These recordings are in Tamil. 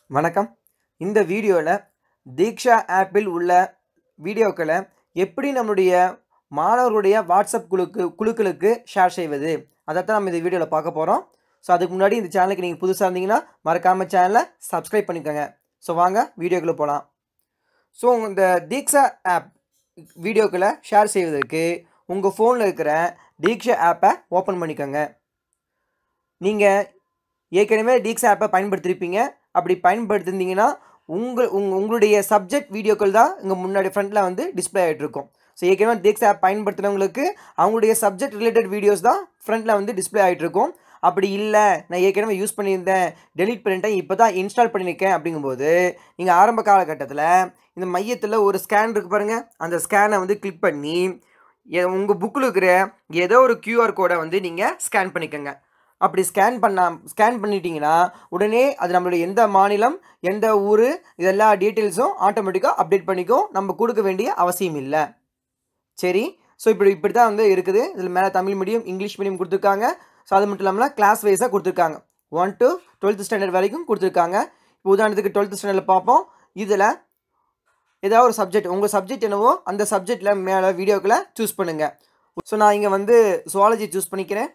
வணக்கம் இந்த வீடியோவில் தீக்ஷா ஆப்பில் உள்ள வீடியோக்களை எப்படி நம்மளுடைய மாணவர்களுடைய வாட்ஸ்அப் குழுக்கு குழுக்களுக்கு ஷேர் செய்வது அதைத்தான் நம்ம இந்த வீடியோவில் பார்க்க போகிறோம் ஸோ அதுக்கு முன்னாடி இந்த சேனலுக்கு நீங்கள் புதுசாக இருந்தீங்கன்னா மறக்காமல் சேனலை சப்ஸ்கிரைப் பண்ணிக்கோங்க ஸோ வாங்க வீடியோக்குள்ளே போகலாம் ஸோ இந்த தீக்ஷா ஆப் வீடியோக்களை ஷேர் செய்வதற்கு உங்கள் ஃபோனில் இருக்கிற தீக்ஷா ஆப்பை ஓப்பன் பண்ணிக்கோங்க நீங்கள் ஏற்கனவே டீக்ஸ் ஆப்பை பயன்படுத்தியிருப்பீங்க அப்படி பயன்படுத்திருந்தீங்கன்னா உங்கள் உங் உங்களுடைய சப்ஜெக்ட் வீடியோக்கள் தான் இங்கே முன்னாடி ஃப்ரண்ட்டில் வந்து டிஸ்பிளே ஆகிட்டு இருக்கும் ஸோ ஏற்கனவே டீக்ஸ் ஆப் பயன்படுத்துகிறவங்களுக்கு அவங்களுடைய சப்ஜெக்ட் ரிலேட்டட் வீடியோஸ் தான் ஃப்ரண்ட்டில் வந்து டிஸ்பிளே ஆகிட்டு இருக்கும் அப்படி இல்லை நான் ஏற்கனவே யூஸ் பண்ணியிருந்தேன் டெலீட் பண்ணிட்டேன் இப்போ தான் இன்ஸ்டால் பண்ணியிருக்கேன் அப்படிங்கும்போது நீங்கள் ஆரம்ப காலகட்டத்தில் இந்த மையத்தில் ஒரு ஸ்கேன் இருக்குது பாருங்கள் அந்த ஸ்கேனை வந்து கிளிக் பண்ணி உங்கள் புக்கில் இருக்கிற ஏதோ ஒரு கியூஆர் கோடை வந்து நீங்கள் ஸ்கேன் பண்ணிக்கோங்க அப்படி ஸ்கேன் பண்ண ஸ்கேன் பண்ணிட்டீங்கன்னா உடனே அது நம்மளுடைய எந்த மாநிலம் எந்த ஊர் இதெல்லா டீட்டெயில்ஸும் ஆட்டோமேட்டிக்காக அப்டேட் பண்ணிக்கும் நம்ம கொடுக்க வேண்டிய அவசியம் இல்லை சரி ஸோ இப்படி இப்படி தான் வந்து இருக்குது இதில் மேலே தமிழ் மீடியம் இங்கிலீஷ் மீடியம் கொடுத்துருக்காங்க ஸோ அது மட்டும் இல்லாமல் கிளாஸ் வைஸாக கொடுத்துருக்காங்க ஒன் டு டுவெல்த் ஸ்டாண்டர்ட் வரைக்கும் கொடுத்துருக்காங்க இப்போ உதாரணத்துக்கு டுவெல்த் ஸ்டாண்டர்டில் பார்ப்போம் இதில் ஏதாவது ஒரு சப்ஜெக்ட் உங்கள் சப்ஜெக்ட் என்னவோ அந்த சப்ஜெக்டில் மேலே வீடியோக்களை சூஸ் பண்ணுங்கள் ஸோ நான் இங்கே வந்து ஜுவாலஜி சூஸ் பண்ணிக்கிறேன்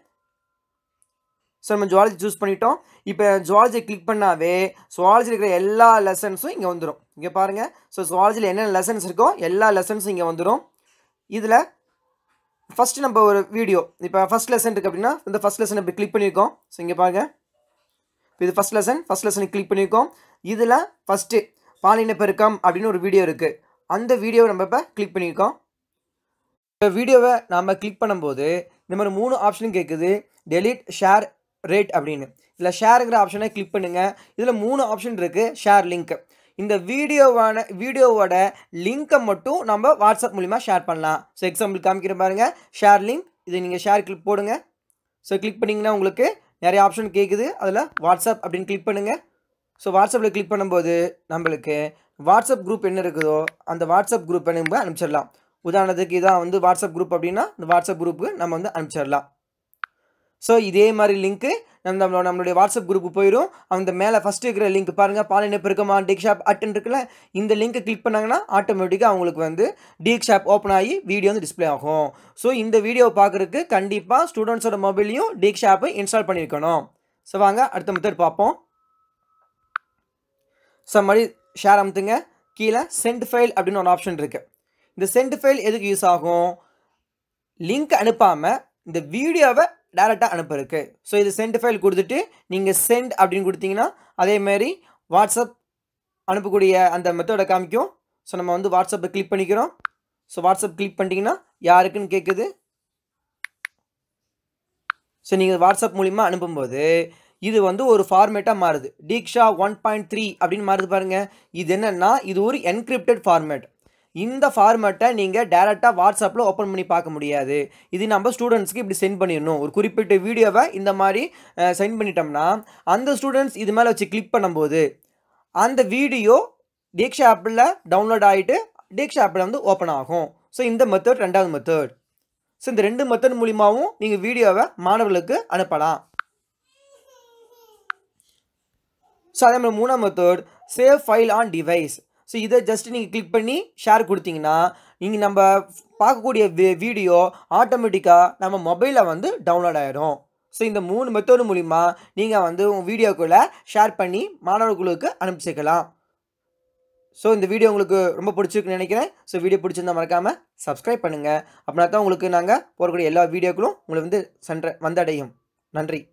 ஸோ நம்ம ஜுவாலஜி சூஸ் பண்ணிட்டோம் இப்போ ஜுவாலஜி கிளிக் பண்ணாவே ஜுவாலஜியில் இருக்கிற எல்லா லெசன்ஸும் இங்கே வந்துடும் இங்கே பாருங்கள் ஸோ ஜுவாலஜியில் என்னென்ன லெசன்ஸ் இருக்கோ எல்லா லெசன்ஸும் இங்கே வந்துடும் இதில் ஃபஸ்ட்டு நம்ம ஒரு வீடியோ இப்போ ஃபஸ்ட் லெசன் இருக்குது அப்படின்னா இந்த ஃபஸ்ட் லெசன் இப்படி கிளிக் பண்ணியிருக்கோம் ஸோ இங்கே பாருங்கள் இப்போ இது first lesson first lesson click பண்ணியிருக்கோம் இதில் ஃபஸ்ட்டு பாலின பெருக்கம் அப்படின்னு ஒரு வீடியோ இருக்குது அந்த வீடியோவை நம்ம இப்போ கிளிக் பண்ணியிருக்கோம் இந்த வீடியோவை நாம் கிளிக் பண்ணும்போது இந்த மாதிரி மூணு ஆப்ஷனும் கேட்குது டெலிட் ஷேர் ரேட் அப்படின்னு இதில் ஷேருங்கிற ஆப்ஷனை கிளிக் பண்ணுங்கள் இதில் மூணு ஆப்ஷன் இருக்குது ஷேர் லிங்க் இந்த வீடியோவான வீடியோவோட லிங்க்கை மட்டும் நம்ம வாட்ஸ்அப் மூலிமா ஷேர் பண்ணலாம் ஸோ எக்ஸாம்பிள் காமிக்கிற பாருங்கள் ஷேர் லிங்க் இது நீங்கள் ஷேர் கிளிக் போடுங்க ஸோ கிளிக் பண்ணிங்கன்னா உங்களுக்கு நிறைய ஆப்ஷன் கேட்குது அதில் வாட்ஸ்அப் அப்படின்னு கிளிக் பண்ணுங்கள் ஸோ வாட்ஸ்அப்பில் கிளிக் பண்ணும்போது நம்மளுக்கு வாட்ஸ்அப் குரூப் என்ன இருக்குதோ அந்த வாட்ஸ்அப் குரூப்பை நம்ம அனுப்பிச்சிடலாம் உதாரணத்துக்கு இதான் வந்து வாட்ஸ்அப் குரூப் அப்படின்னா இந்த வாட்ஸ்அப் குரூப்புக்கு நம்ம வந்து அனுப்பிச்சிடலாம் ஸோ இதே மாதிரி லிங்க்கு நம்ம நம்மளோட நம்மளுடைய வாட்ஸ்அப் குரூப்பு போயிடும் அந்த மேலே ஃபஸ்ட்டு இருக்கிற லிங்க் பாருங்கள் பாலின பெருக்கமா டீக் ஷாப் அட்டன் இருக்குல்ல இந்த லிங்க்கை கிளிக் பண்ணாங்கன்னா ஆட்டோமேட்டிக்காக அவங்களுக்கு வந்து டீக் ஷாப் ஓப்பன் ஆகி வீடியோ வந்து டிஸ்பிளே ஆகும் ஸோ இந்த வீடியோவை பார்க்குறதுக்கு கண்டிப்பாக ஸ்டூடெண்ட்ஸோட மொபைலையும் டீக் ஷாப்பை இன்ஸ்டால் பண்ணியிருக்கணும் ஸோ வாங்க அடுத்த மெத்தட் பார்ப்போம் ஸோ மாதிரி ஷேர் அமுத்துங்க கீழே சென்ட் ஃபைல் அப்படின்னு ஒரு ஆப்ஷன் இருக்குது இந்த சென்ட் ஃபைல் எதுக்கு யூஸ் ஆகும் லிங்க் அனுப்பாமல் இந்த வீடியோவை டேரெக்டாக அனுப்புறதுக்கு ஸோ இது சென்ட் ஃபைல் கொடுத்துட்டு நீங்கள் சென்ட் அப்படின்னு கொடுத்தீங்கன்னா அதேமாரி வாட்ஸ்அப் அனுப்பக்கூடிய அந்த மெத்தடை காமிக்கும் ஸோ நம்ம வந்து வாட்ஸ்அப்பை கிளிக் பண்ணிக்கிறோம் ஸோ வாட்ஸ்அப் கிளிக் பண்ணிட்டீங்கன்னா யாருக்குன்னு கேட்குது ஸோ நீங்கள் வாட்ஸ்அப் மூலிமா அனுப்பும்போது இது வந்து ஒரு ஃபார்மேட்டாக மாறுது டீக்ஷா ஒன் பாயிண்ட் த்ரீ அப்படின்னு மாறுது பாருங்கள் இது என்னென்னா இது ஒரு என்கிரிப்டட் ஃபார்மேட் இந்த ஃபார்மேட்டை நீங்கள் டேரெக்டாக வாட்ஸ்அப்பில் ஓப்பன் பண்ணி பார்க்க முடியாது இது நம்ம ஸ்டூடெண்ட்ஸ்க்கு இப்படி சென்ட் பண்ணிடணும் ஒரு குறிப்பிட்ட வீடியோவை இந்த மாதிரி சென்ட் பண்ணிட்டோம்னா அந்த ஸ்டூடெண்ட்ஸ் இது மேலே வச்சு கிளிக் பண்ணும்போது அந்த வீடியோ டீக்ஷா ஆப்பில் டவுன்லோட் ஆகிட்டு டீக்ஷா ஆப்பில் வந்து ஓப்பன் ஆகும் ஸோ இந்த மெத்தட் ரெண்டாவது மெத்தட் ஸோ இந்த ரெண்டு மெத்தட் மூலிமாவும் நீங்கள் வீடியோவை மாணவர்களுக்கு அனுப்பலாம் ஸோ அதே மாதிரி மூணாம் method save file on device so இதை ஜஸ்ட் நீங்கள் கிளிக் பண்ணி ஷேர் கொடுத்தீங்கன்னா நீங்கள் நம்ம பார்க்கக்கூடிய வீடியோ ஆட்டோமேட்டிக்காக நம்ம மொபைலில் வந்து டவுன்லோட் ஆகிடும் ஸோ இந்த மூணு மெத்தடு மூலிமா நீங்கள் வந்து உங்கள் வீடியோக்குள்ளே ஷேர் பண்ணி மாணவர்களுக்கு அனுப்பிச்சிக்கலாம் ஸோ இந்த வீடியோ உங்களுக்கு ரொம்ப பிடிச்சிருக்குன்னு நினைக்கிறேன் ஸோ வீடியோ பிடிச்சிருந்தா மறக்காமல் சப்ஸ்கிரைப் பண்ணுங்கள் அப்படின்னா தான் உங்களுக்கு நாங்கள் போடக்கூடிய எல்லா வீடியோக்களும் உங்களை வந்து சென்ற வந்தடையும் நன்றி